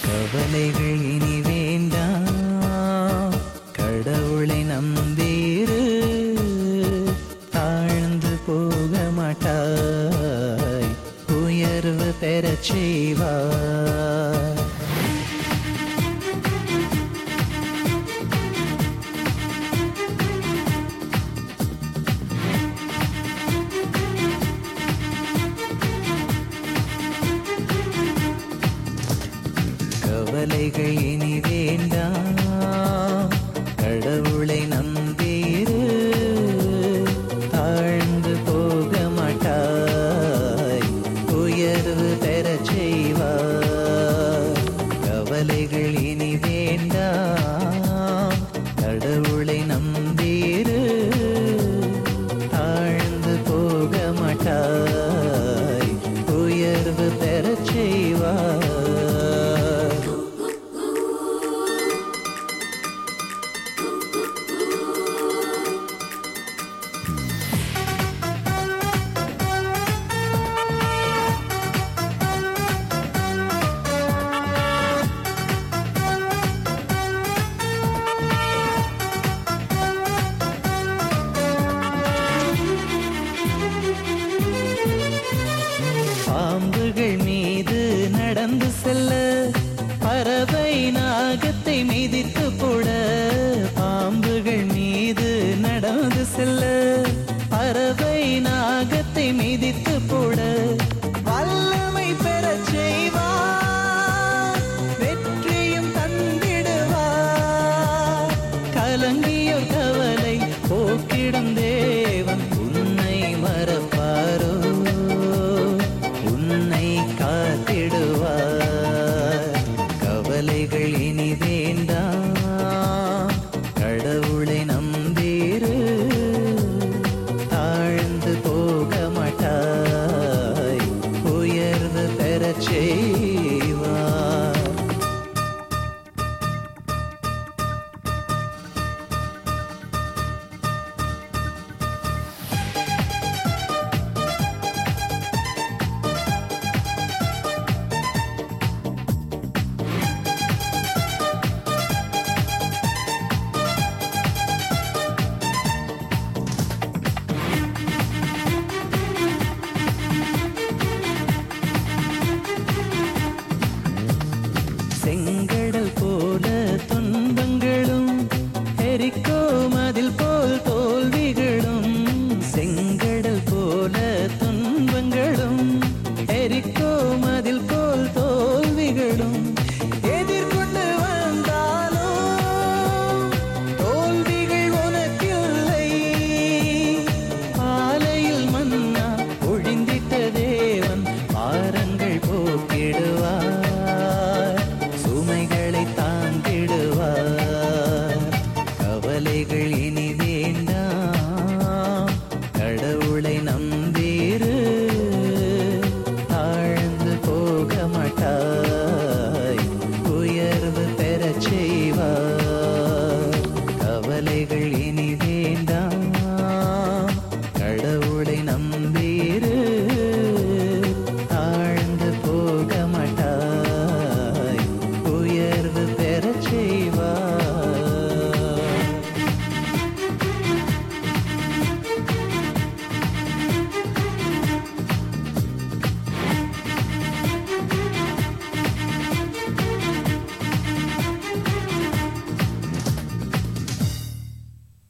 கவலைகள் இனி வேண்டாம் கடவுளை நம்பீரு தாழ்ந்து போக மாட்டாய் உயர்வு பெறச் செய்வாய் கவலைகள் இனி வேண்டாம் கடவுளை நம்பீரு தாழ்ந்து போக மாட்டாய் உயர்வு பெறச் செய்வாய் கவலைகள் இனி வேண்டாம் கடவுளை நம்பீரு தாழ்ந்து போக மாட்டாய் உயர்வு பெறச் செய்வாய் பாம்புகள் மீது நடந்து செல்ல பறவை நாகத்தை மிதித்து போட பாம்புகள் மீது நடந்து செல்ல பறவை நாகத்தை மிதித்து போட வல்லமை பெறச் செய்வார் வெற்றியும் தந்திடுவார் கலங்கியோர் கவலை போக்கிடும் தேவன் உன்னை மறப்பாரோ உன்னை காத்திடுவார் கவலைகள் இனி வேண்டாம் கடவுளை நம்பீரு தாழ்ந்து போக மாட்டாய் உயர்வு பெறச் செய்வார் செங்கடல் போல துன்பங்களும் எரிக்கோ மதில் போல் தோல்விகளும் செங்கடல் போல துன்பங்களும் எரிக்கோ மதில் போல் தோல்விகளும் எதிர்கொண்டு வந்தாலும் தோல்விகள் உனக்கில்லை ஆலையில் மன்னா ஒழிந்திட்ட தேவன் பாரங்கள் போக்கிடுவார் சுமைகளை தாங்கிடுவார் கவலைகள் இனி வேண்டாம் கடவுளை நம்பீரு தாழ்ந்து போக மாட்டாய் உயர்வு பெறச் செய்வார் கவலைகள்